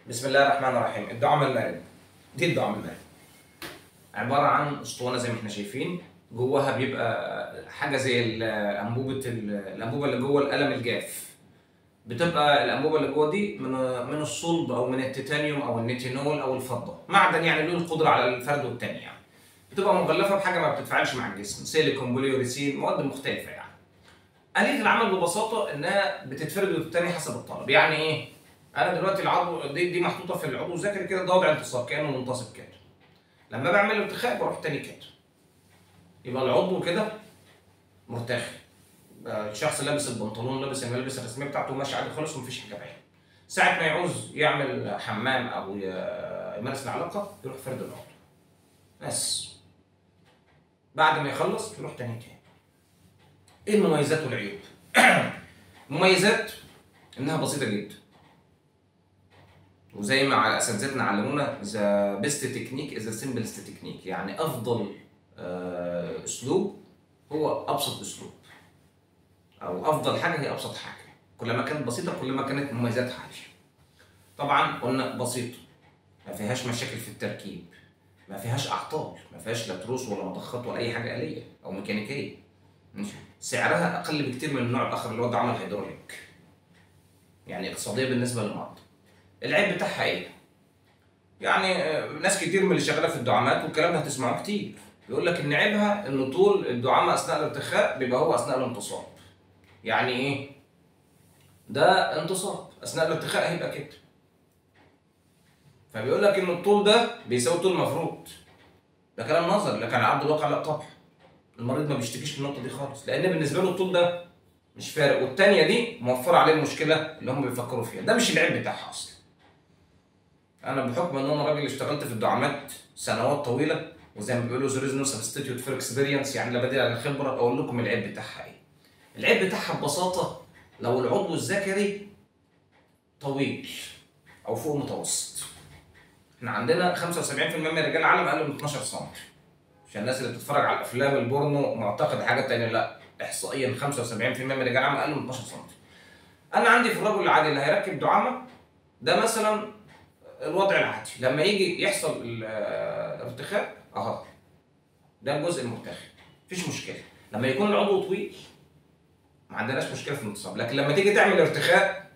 بسم الله الرحمن الرحيم الدعامة المارد دي الدعامة المارد عبارة عن اسطوانة زي ما احنا شايفين جواها بيبقى حاجة زي الأنبوبة الأنبوبة اللي جوه القلم الجاف بتبقى الأنبوبة اللي جوه دي من من الصلب أو من التيتانيوم أو النيتينول أو الفضة معدن يعني له القدرة على الفرد والتاني يعني بتبقى مغلفة بحاجة ما بتتفاعلش مع الجسم سيليكون بوليوريسين مواد مختلفة يعني آلية العمل ببساطة إنها بتتفرد وتتني حسب الطلب يعني إيه؟ انا دلوقتي العضو دي, دي محطوطه في العضو الذكري كده ده وضع انتصاب كانه منتصب كده لما بعمل ارتخاء بروح تاني كده يبقى العضو كده مرتخي الشخص لابس البنطلون لابس الملابس الرسميه بتاعته ماشي عادي خالص ومفيش حاجه باينه ساعه ما يعوز يعمل حمام او يمارس العلاقه يروح فرد العضو بس بعد ما يخلص يروح تاني تاني ايه المميزات والعيوب مميزات انها بسيطه جدا وزي ما اساتذتنا علمونا ذا بيست تكنيك از ذا سمبلست تكنيك يعني افضل اسلوب هو ابسط اسلوب او افضل حاجه هي ابسط حاجه كلما كانت بسيطه كلما كانت مميزاتها عاليه طبعا قلنا بسيطه ما فيهاش مشاكل في التركيب ما فيهاش اعطال ما فيهاش لا تروس ولا مضخات ولا اي حاجه آلية او ميكانيكيه ماشي سعرها اقل بكتير من النوع الاخر اللي هو الدعامه الهيدروليك يعني اقتصاديه بالنسبه للمرضى العيب بتاعها ايه؟ يعني ناس كتير من اللي شغاله في الدعامات والكلام ده هتسمعوه كتير يقول لك ان عيبها ان طول الدعامه اثناء الارتخاء بيبقى هو اثناء الانتصاب يعني ايه؟ ده انتصاب اثناء الارتخاء هيبقى كده فبيقول لك ان الطول ده بيساوي الطول المفروض ده كلام نظري لكن على ارض الواقع لا طبعا المريض ما بيشتكيش من النقطه دي خالص لان بالنسبه له الطول ده مش فارق والتانيه دي موفره عليه المشكله اللي هم بيفكروا فيها ده مش العيب بتاعها اصلا انا بحكم ان انا راجل اشتغلت في الدعامات سنوات طويله وزي ما بيقولوا there is no substitute for experience يعني لا بديل عن الخبره اقول لكم العيب بتاعها ايه العيب بتاعها ببساطه لو العضو الذكري طويل او فوق متوسط احنا عندنا 75% من رجال العالم اقل من 12 سم عشان الناس اللي بتتفرج على الافلام البورنو معتقد حاجه تانية لا احصائيا 75% من رجال العالم اقل من 12 سم انا عندي في الرجل العادي اللي هيركب دعامه ده مثلا الوضع العادي لما يجي يحصل الارتخاء اهو ده الجزء المرتخي مفيش مشكله لما يكون العضو طويل ما عندناش مشكله في الانتصاب لكن لما تيجي تعمل ارتخاء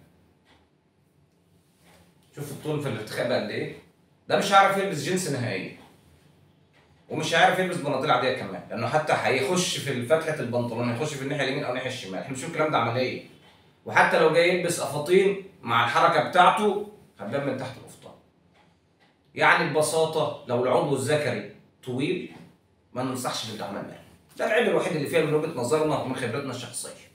شوف الطول في الارتخاء بقى قد ايه ده مش هيعرف يلبس جينز نهائيا ومش هيعرف يلبس بناطيل عاديه كمان لانه حتى هيخش في فتحه البنطلون هيخش في الناحيه اليمين او الناحيه الشمال احنا بنشوف الكلام ده عمليه وحتى لو جاي يلبس قفاطين مع الحركه بتاعته هتبان من تحت القفطان يعني ببساطه لو العضو الذكري طويل ما ننصحش بالدعامه الماليه ده العيب الوحيد اللي فيها من وجهه نظرنا ومن خبرتنا الشخصيه